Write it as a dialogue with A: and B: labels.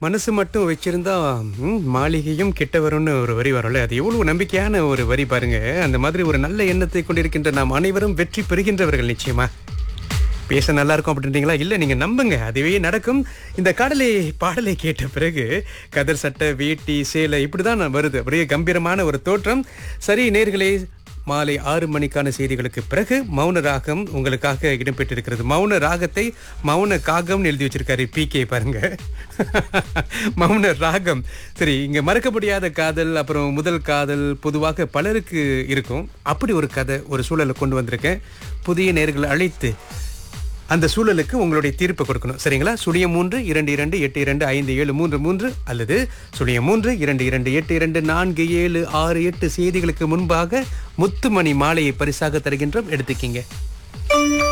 A: மனசு மட்டும் வச்சிருந்தா ம், மாளிகையும் கிட்ட வரும்னு ஒரு வரி வரும்ல அது எவ்வளவு நம்பிக்கையான ஒரு வரி பாருங்க அந்த மாதிரி ஒரு நல்ல எண்ணத்தை கொண்டிருக்கின்ற நாம் அனைவரும் வெற்றி பெறுகின்றவர்கள் நிச்சயமா பேச நல்லா இருக்கும் அப்படின்றீங்களா இல்ல நீங்க நம்புங்க அதுவே நடக்கும் இந்த கடலை பாடலை கேட்ட பிறகு கதர் சட்டை வேட்டி சேலை இப்படிதான் வருது அப்படியே கம்பீரமான ஒரு தோற்றம் சரி நேர்களே மாலை ஆறு மணிக்கான செய்திகளுக்கு பிறகு மௌன ராகம் உங்களுக்காக இடம்பெற்றிருக்கிறது மௌன ராகத்தை மௌன காகம்னு எழுதி வச்சிருக்காரு பி கே பாருங்க மௌன ராகம் சரி இங்க மறக்க முடியாத காதல் அப்புறம் முதல் காதல் பொதுவாக பலருக்கு இருக்கும் அப்படி ஒரு கதை ஒரு சூழலை கொண்டு வந்திருக்கேன் புதிய நேர்களை அழைத்து அந்த சூழலுக்கு உங்களுடைய தீர்ப்பு கொடுக்கணும் சரிங்களா சுழியம் மூன்று இரண்டு இரண்டு எட்டு இரண்டு ஐந்து ஏழு மூன்று மூன்று அல்லது சுழியம் மூன்று இரண்டு இரண்டு எட்டு இரண்டு நான்கு ஏழு ஆறு எட்டு செய்திகளுக்கு முன்பாக முத்துமணி மாலையை பரிசாக தருகின்றோம் எடுத்துக்கிங்க